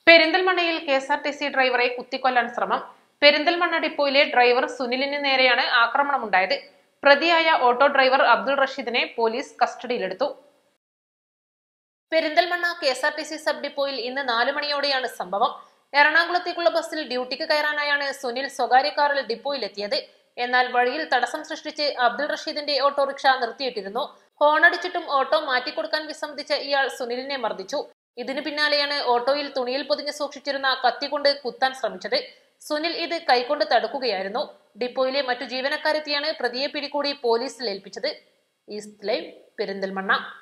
പെരിന്തൽമണ്ണയിൽ K S R T C ഡ്രൈവറെ കുത്തിക്കൊല്ലാൻ ശ്രമം പെരിന്തൽമണ്ണ ഡിപ്പോയിലെ ഡ്രൈവർ സുനിലിന് നേരെയാണ് ആക്രമണമുണ്ടായത് പ്രതിയായ ഓട്ടോ ഡ്രൈവർ അബ്ദുൾ റഷീദിനെ പോലീസ് കസ്റ്റഡിയിലെടുത്തു Perinthalmanna K S R T C sub ഡിപ്പോയിൽ ഇന്ന് നാലു മണിയോടെയാണ് സംഭവം എറണാകുളത്തേക്കുള്ള ബസ്സിൽ ഡ്യൂട്ടിക്ക് കയറാനായാണ് സുനിൽ സ്വകാര്യ കാറിൽ ഡിപ്പോയിലെത്തിയത് എന്നാൽ വഴിയിൽ തടസ്സം സൃഷ്ടിച്ച് അബ്ദുൾ റഷീദിന്റെ ഓട്ടോറിക്ഷ നിർത്തിയിട്ടിരുന്നു ഹോണടിച്ചിട്ടും ഓട്ടോ മാറ്റിക്കൊടുക്കാൻ വിസമ്മതിച്ച ഇയാൾ സുനിലിനെ മർദ്ദിച്ചു ഇതിനു പിന്നാലെയാണ് ഓട്ടോയിൽ തുണിയിൽ പൊതിഞ്ഞ് സൂക്ഷിച്ചിരുന്ന കത്തി കൊണ്ട് കുത്താൻ ശ്രമിച്ചത് സുനിൽ ഇത് കൈകൊണ്ട് തടുക്കുകയായിരുന്നു ഡിപ്പോയിലെ മറ്റു ജീവനക്കാരെത്തിയാണ് പ്രതിയെ പിടികൂടി പോലീസിൽ ഏൽപ്പിച്ചത് ഈസ്റ്റ് ലൈവ് പെരിന്തൽമണ്ണ